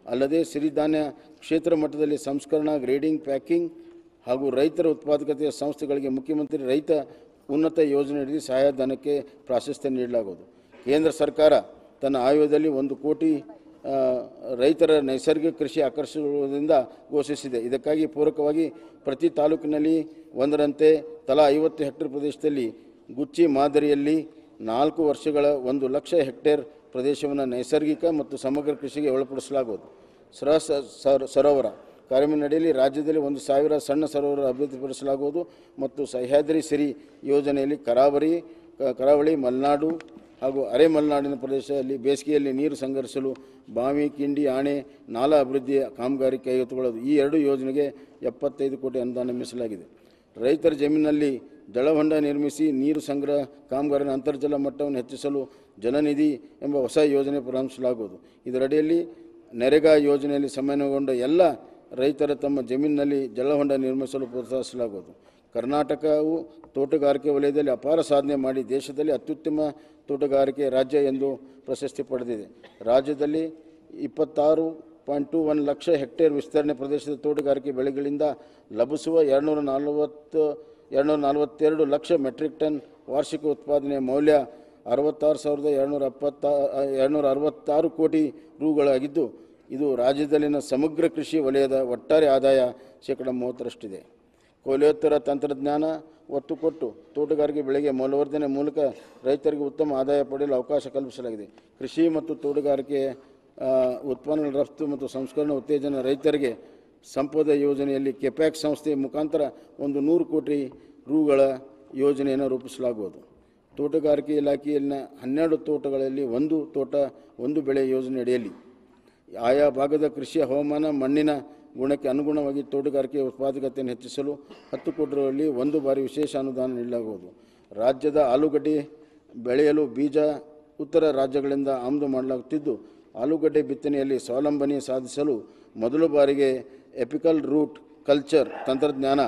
ಅಲ್ಲದೆ ಸಿರಿಧಾನ್ಯ ಕ್ಷೇತ್ರ ಮಟ್ಟದಲ್ಲಿ ಸಂಸ್ಕರಣಾ ಗ್ರೇಡಿಂಗ್ ಪ್ಯಾಕಿಂಗ್ ಹಾಗೂ ರೈತರ ಉತ್ಪಾದಕತೆಯ ಸಂಸ್ಥೆಗಳಿಗೆ ಮುಖ್ಯಮಂತ್ರಿ ರೈತ ಉನ್ನತ ಯೋಜನೆಯಡಿ ಸಹಾಯಧನಕ್ಕೆ ಪ್ರಾಶಸ್ತ್ಯ ನೀಡಲಾಗುವುದು ಕೇಂದ್ರ ಸರ್ಕಾರ ತನ್ನ ಆಯೋಗದಲ್ಲಿ ಒಂದು ಕೋಟಿ ಆ, ರೈತರ ನೈಸರ್ಗಿಕ ಕೃಷಿ ಆಕರ್ಷಿಸುವುದರಿಂದ ಘೋಷಿಸಿದೆ ಇದಕ್ಕಾಗಿ ಪೂರಕವಾಗಿ ಪ್ರತಿ ತಾಲೂಕಿನಲ್ಲಿ ಒಂದರಂತೆ ತಲಾ ಐವತ್ತು ಹೆಕ್ಟೇರ್ ಪ್ರದೇಶದಲ್ಲಿ ಗುಚ್ಚಿ ಮಾದರಿಯಲ್ಲಿ ನಾಲ್ಕು ವರ್ಷಗಳ ಒಂದು ಲಕ್ಷ ಹೆಕ್ಟೇರ್ ಪ್ರದೇಶವನ್ನು ನೈಸರ್ಗಿಕ ಮತ್ತು ಸಮಗ್ರ ಕೃಷಿಗೆ ಒಳಪಡಿಸಲಾಗುವುದು ಸರ ಸರ- ಸರೋವರ ಕಾರ್ಯಕ್ರಮದಲ್ಲಿ ರಾಜ್ಯದಲ್ಲಿ ಒಂದು ಸಾವಿರ ಸಣ್ಣ ಸರೋವರ ಅಭಿವೃದ್ಧಿಪಡಿಸಲಾಗುವುದು ಮತ್ತು ಸಹ್ಯಾದ್ರಿ ಸಿರಿ ಯೋಜನೆಯಲ್ಲಿ ಕರಾವಳಿ ಕ- ಕರಾವಳಿ ಮಲೆನಾಡು ಹಾಗೂ ಅರೆ ಮಲೆನಾಡಿನ ಪ್ರದೇಶದಲ್ಲಿ ಬೇಸಿಗೆಯಲ್ಲಿ ನೀರು ಸಂಗ್ರಹಿಸಲು ಬಾವಿ ಕಿಂಡಿ ಆಣೆ ನಾಲಾ ಅಭಿವೃದ್ಧಿಯ ಕಾಮಗಾರಿ ಕೈಗೆತ್ತಿಕೊಳ್ಳೋದು ಈ ಎರಡು ಯೋಜನೆಗೆ ಎಪ್ಪತ್ತೈದು ಕೋಟಿ ಅನುದಾನ ಮೀಸಲಾಗಿದೆ ರೈತರ ಜಮೀನಿನಲ್ಲಿ ಜಲಹೊಂಡ ನಿರ್ಮಿಸಿ ನೀರು ಸಂಗ್ರಹ ಕಾಮಗಾರಿನ ಅಂತರ್ಜಲ ಮಟ್ಟವನ್ನು ಹೆಚ್ಚಿಸಲು ಜಲನಿಧಿ ಎಂಬ ಹೊಸ ಯೋಜನೆ ಪ್ರಾರಂಭಿಸಲಾಗುವುದು ಇದರಡಿಯಲ್ಲಿ ನರೇಗಾ ಯೋಜನೆಯಲ್ಲಿ ಸಮನ್ವಯಗೊಂಡ ಎಲ್ಲ ರೈತರ ತಮ್ಮ ಜಮೀನಿನಲ್ಲಿ ಜಲಹೊಂಡ ನಿರ್ಮಿಸಲು ಪ್ರೋತ್ಸಾಹಿಸಲಾಗುವುದು ಕರ್ನಾಟಕವು ತೋಟಗಾರಿಕೆ ವಲಯದಲ್ಲಿ ಅಪಾರ ಸಾಧನೆ ಮಾಡಿ ದೇಶದಲ್ಲಿ ಅತ್ಯುತ್ತಮ ತೋಟಗಾರಿಕೆ ರಾಜ್ಯ ಎಂದು ಪ್ರಶಸ್ತಿ ಪಡೆದಿದೆ ರಾಜ್ಯದಲ್ಲಿ ಇಪ್ಪತ್ತಾರು point two one lakh hectare ವಿಸ್ತರಣೆ ಪ್ರದೇಶದ ತೋಟಗಾರಿಕೆ ಬೆಳೆಗಳಿಂದ ಲಭಿಸುವ ಎರಡುನೂರ ನಲವತ್ತು ಎರಡುನೂರ ನಲವತ್ತೆರಡು ಲಕ್ಷ ಮೆಟ್ರಿಕ್ ಟನ್ ವಾರ್ಷಿಕ ಉತ್ಪಾದನೆಯ ಮೌಲ್ಯ ಅರವತ್ತಾರು ಸಾವಿರದ ಎರಡುನೂರ ಎಪ್ಪತ್ತ ಎರಡುನೂರ ಅರವತ್ತಾರು ಕೋಟಿ ರೂಗಳಾಗಿದ್ದು ಇದು ರಾಜ್ಯದಲ್ಲಿನ ಸಮಗ್ರ ಕೃಷಿ ವಲಯದ ಒಟ್ಟಾರೆ ಆದಾಯ ಶೇಕಡ ಮೂವತ್ತರಷ್ಟಿದೆ ಕೊಯ್ಲೋತ್ತರ ತಂತ್ರಜ್ಞಾನ ಒತ್ತು ಕೊಟ್ಟು ತೋಟಗಾರಿಕೆ ಬೆಳೆಗೆ ಮೌಲ್ಯವರ್ಧನೆ ಮೂಲಕ ರೈತರಿಗೆ ಉತ್ತಮ ಆದಾಯ ಪಡೆಯಲು ಅವಕಾಶ ಕಲ್ಪಿಸಲಾಗಿದೆ ಕೃಷಿ ಮತ್ತು ತೋಟಗಾರಿಕೆ ಆ, ಉತ್ಪನ್ನಗಳ ರಫ್ತು ಮತ್ತು ಸಂಸ್ಕರಣೆ ಉತ್ತೇಜನ ರೈತರಿಗೆ ಸಂಪದ ಯೋಜನೆಯಲ್ಲಿ ಕೆಪ್ಯಾಕ್ ಸಂಸ್ಥೆ ಮುಖಾಂತರ ಒಂದು ನೂರು ಕೋಟಿ ರೂಗಳ ಯೋಜನೆಯನ್ನು ರೂಪಿಸಲಾಗುವುದು ತೋಟಗಾರಿಕೆ ಇಲಾಖೆಯಲ್ಲಿನ ಹನ್ನೆರಡು ತೋಟಗಳಲ್ಲಿ ಒಂದು ತೋಟ ಒಂದು ಬೆಳೆ ಯೋಜನೆ ಅಡಿಯಲ್ಲಿ ಆಯಾ ಭಾಗದ ಕೃಷಿಯ ಹವಾಮಾನ ಮಣ್ಣಿನ ಗುಣಕ್ಕೆ ಅನುಗುಣವಾಗಿ ತೋಟಗಾರಿಕೆ ಉತ್ಪಾದಕತೆಯನ್ನು ಹೆಚ್ಚಿಸಲು ಹತ್ತು ಕೋಟಿ ರೂಗಳಲ್ಲಿ ಒಂದು ಬಾರಿ ವಿಶೇಷ ಅನುದಾನ ನೀಡಲಾಗುವುದು ರಾಜ್ಯದ ಆಲೂಗಡ್ಡೆ ಬೆಳೆಯಲು ಬೀಜ ಉತ್ತರ ರಾಜ್ಯಗಳಿಂದ ಆಮದು ಮಾಡಲಾಗುತ್ತಿದ್ದು ಆಲೂಗಡ್ಡೆ ಬಿತ್ತನೆಯಲ್ಲಿ ಸ್ವಾವಲಂಬನೆ ಸಾಧಿಸಲು ಮೊದಲ ಬಾರಿಗೆ ಎಪಿಕಲ್ ರೂಟ್ ಕಲ್ಚರ್ ತಂತ್ರಜ್ಞಾನ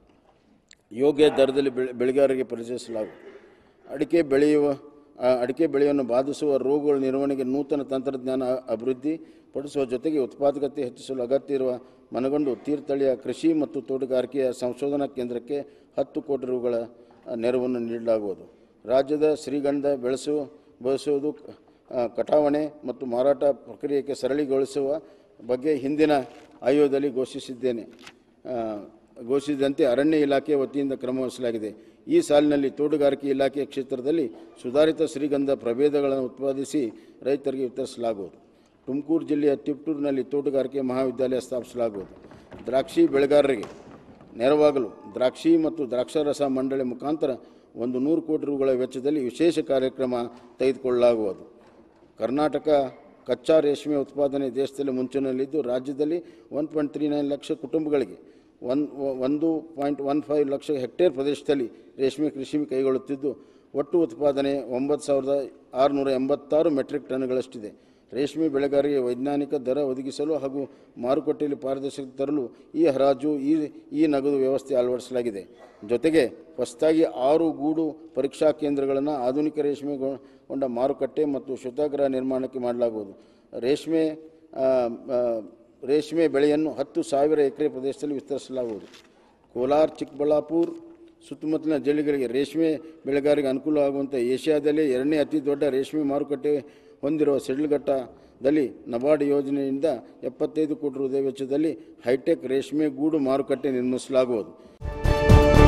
ಯೋಗ್ಯ ದರದಲ್ಲಿ ಬೆಳೆ ಬೆಳೆಗಾರರಿಗೆ ಪರಿಚಯಿಸಲಾಗುವುದು ಅಡಿಕೆ ಬೆಳೆಯುವ ಆ, ಅಡಿಕೆ ಬೆಳೆಯನ್ನು ಬಾಧಿಸುವ ರೋಗಗಳ ನಿರ್ವಹಣೆಗೆ ನೂತನ ತಂತ್ರಜ್ಞಾನ ಅಭಿವೃದ್ಧಿ ಪಡಿಸುವ ಜೊತೆಗೆ ಉತ್ಪಾದಕತೆ ಹೆಚ್ಚಿಸಲು ಅಗತ್ಯ ಇರುವ ಮನಗಂಡು ತೀರ್ಥಹಳ್ಳಿಯ ಕೃಷಿ ಮತ್ತು ತೋಟಗಾರಿಕೆಯ ಸಂಶೋಧನಾ ಕೇಂದ್ರಕ್ಕೆ ಹತ್ತು ಕೋಟಿ ರೂಗಳ ಆ, ನೆರವನ್ನು ನೀಡಲಾಗುವುದು ರಾಜ್ಯದ ಶ್ರೀಗಂಧ ಬೆಳೆಸುವ ಬೆಳೆಸುವುದು ಆ, ಕಟಾವಣೆ ಮತ್ತು ಮಾರಾಟ ಪ್ರಕ್ರಿಯೆಗೆ ಸರಳಿಗೊಳಿಸುವ ಬಗ್ಗೆ ಹಿಂದಿನ ಆಯೋಗದಲ್ಲಿ ಘೋಷಿಸಿದ್ದೇನೆ ಆ, ಘೋಷಿಸಿದಂತೆ ಅರಣ್ಯ ಇಲಾಖೆ ವತಿಯಿಂದ ಕ್ರಮ ವಹಿಸಲಾಗಿದೆ ಈ ಸಾಲಿನಲ್ಲಿ ತೋಟಗಾರಿಕೆ ಇಲಾಖೆಯ ಕ್ಷೇತ್ರದಲ್ಲಿ ಸುಧಾರಿತ ಶ್ರೀಗಂಧ ಪ್ರಭೇದಗಳನ್ನು ಉತ್ಪಾದಿಸಿ ರೈತರಿಗೆ ವಿತರಿಸಲಾಗುವುದು ತುಮಕೂರು ಜಿಲ್ಲೆಯ ತಿಪ್ಟೂರಿನಲ್ಲಿ ತೋಟಗಾರಿಕೆ ಮಹಾವಿದ್ಯಾಲಯ ಸ್ಥಾಪಿಸಲಾಗುವುದು ದ್ರಾಕ್ಷಿ ಬೆಳೆಗಾರರಿಗೆ ನೆರವಾಗಲು ದ್ರಾಕ್ಷಿ ಮತ್ತು ದ್ರಾಕ್ಷಾರಸ ಮಂಡಳಿ ಮುಖಾಂತರ ಒಂದು ನೂರು ಕೋಟಿ ರೂಗಳ ವೆಚ್ಚದಲ್ಲಿ ವಿಶೇಷ ಕಾರ್ಯಕ್ರಮ ತೆಗೆದುಕೊಳ್ಳಲಾಗುವುದು ಕರ್ನಾಟಕ ಕಚ್ಚಾ ರೇಷ್ಮೆ ಉತ್ಪಾದನೆ ದೇಶದಲ್ಲಿ ಮುಂಚೂಣಿಯಲ್ಲಿದ್ದು ರಾಜ್ಯದಲ್ಲಿ one point three nine lakh ಕುಟುಂಬಗಳಿಗೆ ಒನ್ ಒಂದು point one five lakh hectare ಪ್ರದೇಶದಲ್ಲಿ ರೇಷ್ಮೆ ಕೃಷಿ ಕೈಗೊಳ್ಳುತ್ತಿದ್ದು ಒಟ್ಟು ಉತ್ಪಾದನೆ ಒಂಬತ್ತು ಸಾವಿರದ ಆರುನೂರ ಎಂಬತ್ತಾರು ಮೆಟ್ರಿಕ್ ಟನ್ಗಳಷ್ಟಿದೆ ರೇಷ್ಮೆ ಬೆಳೆಗಾರರಿಗೆ ವೈಜ್ಞಾನಿಕ ದರ ಒದಗಿಸಲು ಹಾಗೂ ಮಾರುಕಟ್ಟೆಯಲ್ಲಿ ಪಾರದರ್ಶಕತೆ ತರಲು ಈ ಹರಾಜು ಈ ಈ ನಗದು ವ್ಯವಸ್ಥೆ ಅಳವಡಿಸಲಾಗಿದೆ ಜೊತೆಗೆ ಹೊಸದಾಗಿ ಆರು ಗೂಡು ಪರೀಕ್ಷಾ ಕೇಂದ್ರಗಳನ್ನು ಆಧುನಿಕ ರೇಷ್ಮೆ ಗೊ- ಗೊಂಡ ಮಾರುಕಟ್ಟೆ ಮತ್ತು ಶುದ್ಧಾಗ್ರಹ ನಿರ್ಮಾಣಕ್ಕೆ ಮಾಡಲಾಗುವುದು ರೇಷ್ಮೆ ಆ, ಆ, ರೇಷ್ಮೆ ಬೆಳೆಯನ್ನು ಹತ್ತು ಸಾವಿರ ಎಕರೆ ಪ್ರದೇಶದಲ್ಲಿ ವಿಸ್ತರಿಸಲಾಗುವುದು ಕೋಲಾರ ಚಿಕ್ಕಬಳ್ಳಾಪುರ ಸುತ್ತಮುತ್ತಲಿನ ಜಿಲ್ಲೆಗಳಿಗೆ ರೇಷ್ಮೆ ಬೆಳೆಗಾರರಿಗೆ ಅನುಕೂಲ ಆಗುವಂಥ ಏಷ್ಯಾದಲ್ಲೇ ಎರಡನೇ ಅತಿ ದೊಡ್ಡ ರೇಷ್ಮೆ ಮಾರುಕಟ್ಟೆ ಹೊಂದಿರುವ ಸಿಡ್ಲಘಟ್ಟದಲ್ಲಿ ನಬಾರ್ಡ್ ಯೋಜನೆಯಿಂದ ಎಪ್ಪತ್ತೈದು ಕೋಟಿ ರೂಪಾಯಿ ವೆಚ್ಚದಲ್ಲಿ ಹೈಟೆಕ್ ರೇಷ್ಮೆ ಗೂಡು ಮಾರುಕಟ್ಟೆ ನಿರ್ಮಿಸಲಾಗುವುದು